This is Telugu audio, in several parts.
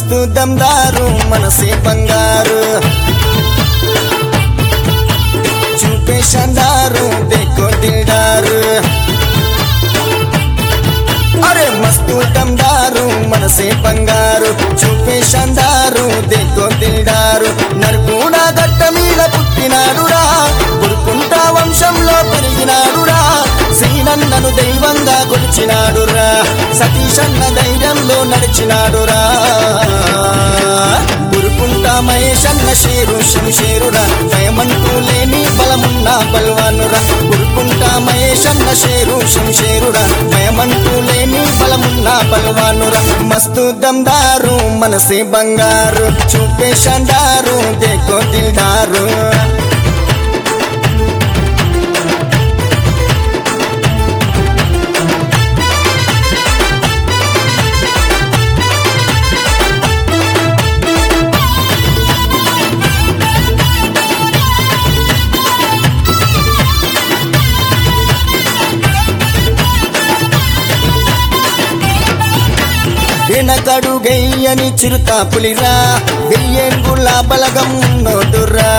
మస్తు దమ్దారు మనసే బంగారు చూపే షందారు దేకో దిల్డారు అరే మస్తు దమ్దారు మనసే బంగారు చూపే షందారు దేకో దిల్డారు నరుకుడా గట్ట మీద పుట్టినాడురా గురుకుంట వంశంలో పెరిగినాడురా శ్రీనన్నను దైవంగా కొలిచినాడురా సతీషన్న ధైర్యంలో నడిచినాడురా గురుకుంట మహేషన్న షేరు శంషేరురా భయమంటూ లేని బలమున్న బలవానురా గురుకుంట మహేషన్న షేరు శంషేరురా భయమంటూ లేని బలమున్న బలవానురా మస్తు దమ్దారు మనసే బంగారు చూపే షండారు దేకో దిల్దారు వెనకడు గెయ్యని చిరుత పులిరా వెయ్యేంగుల బలగం నోటురా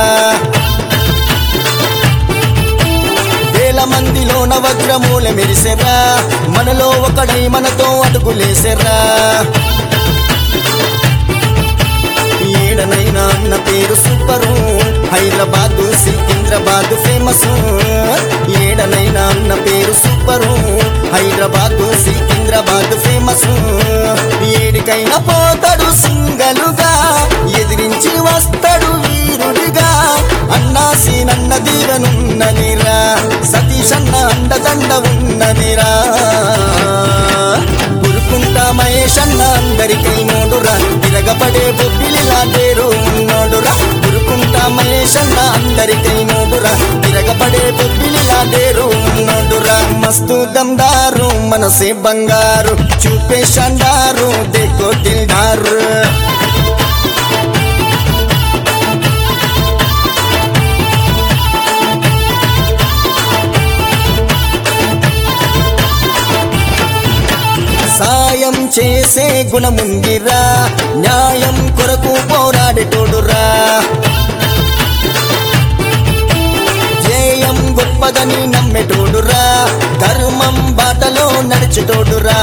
వేల మందిలో నవగ్రమూల మెరిసెరా మనలో ఒకడై మనతో అడుగులేసెరా ఏడనైనా అన్న పేరు సూపరు హైదరాబాద్ సికింద్రాబాద్ ఫేమస్ ఏడనైనా అన్న పేరు సూపరు హైదరాబాద్ సికింద్రాబాద్ ఫేమస్ ఏడికైనా పోతాడు సింగలుగా ఎదిరించి వస్తాడు వీరుడిగా అన్నా సీనన్న దీవెనున్నదిరా సతీష్ అన్న అండదండ ఉన్నదిరా గురుకుంటా మహేష్ అన్న అందరికై నోడురా తిరగబడే బొబ్బిలిలా పేరు ఉన్నోడురా గురుకుంటా మహేష్ అన్న అందరికై నోడురా తిరగబడే బొబ్బిలిలా పేరు ఉన్నోడురా మస్తు దమ్దారు మనసే బంగారు చూపే షండారు దేకో దిల్దారు సాయం చేసే గుణముందిరా న్యాయం కొరకు పోరాడేటోడురా జేయం గొప్పదని నమ్మేటోడురా ధర్మం బాటలో నడిచేటోడురా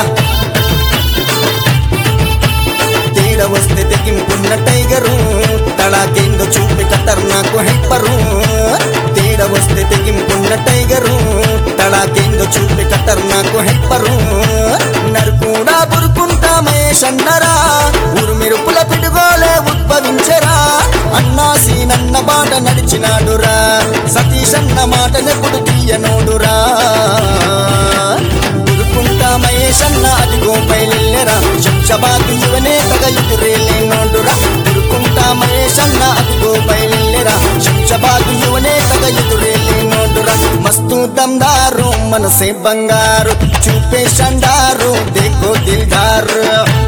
తేడా వస్తే తెగింపున్న టైగరు తడాకేందో చూపి కట్టర్ నాకు హెప్పరు తేడా వస్తే తెగింపున్న టైగరు తడాకేందో చూపి కట్టర్ నాకు హెప్పరు నరుకుడా బురుకుంటా మహేషన్నరా ఊరు మెరుపుల పిడుగోలే ఉద్భవించరా అన్నా సీనన్న బాట నడిచినాడురా సతీష్ అన్న మాట నెప్పుడు తీయనోడురా గురుకుంటా మహేష్ అన్న అదిగో బయలెల్లెరా శంషబాద్ యువనే తగ ఎదురేలే నోడురా గురుకుంటా మహేష్ అన్న అదిగో బయలెల్లెరా శంషబాద్ యువనే తగ ఎదురేలే నోడురా మస్తు దమ్దారు మనసే బంగారు చూపే షండారు దేకో దిల్దారు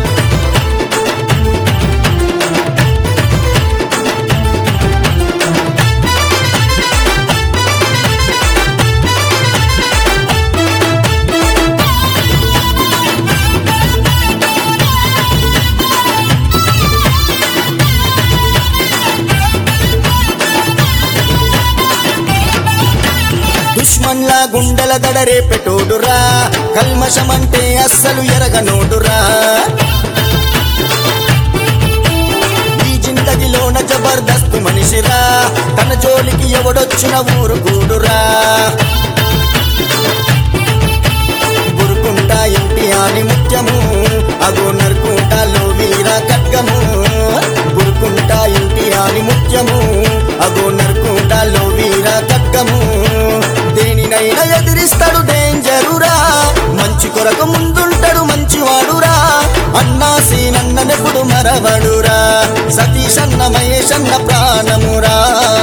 దుష్మన్లా గుండెల దడరే పెట్టోడురా కల్మషమంటే అస్సలు ఎరగనోడురా ఈ జిందగిలోన జబర్దస్త్ మనిషిరా తన జోలికి ఎవడొచ్చిన ఊరు కూడురా గురుకుంటా ఇంటి అని ముఖ్యము అగో నరుకుంటాలో వీర ఖడ్గము గురుకుంటా ఇంటి అని ముఖ్యము అగో నరుకుంటాలో వీర ఖడ్గము దేనినైనా ఎదిరిస్తాడు డేంజరురా మంచి కొరకు ముందుంటాడు మంచివాడురా అన్నా సీనన్ననెప్పుడు మరవడురా సతీష్ అన్న మహేష్ అన్న ప్రాణమురా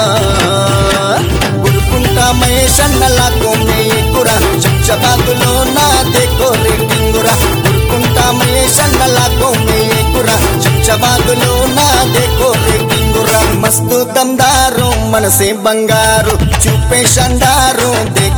గురుకుంటా మహేష్ అన్న లాక్కోమే ఎక్కురా శంషబాదులో నా దేకో రేటింగురా గురుకుంటా మహేష్ అన్న లాక్కోమే ఎక్కురా శంషబాదులో నా దేకో రేటింగురా మస్తు దమ్దారు మనసే బంగారు చూపే షండారు దే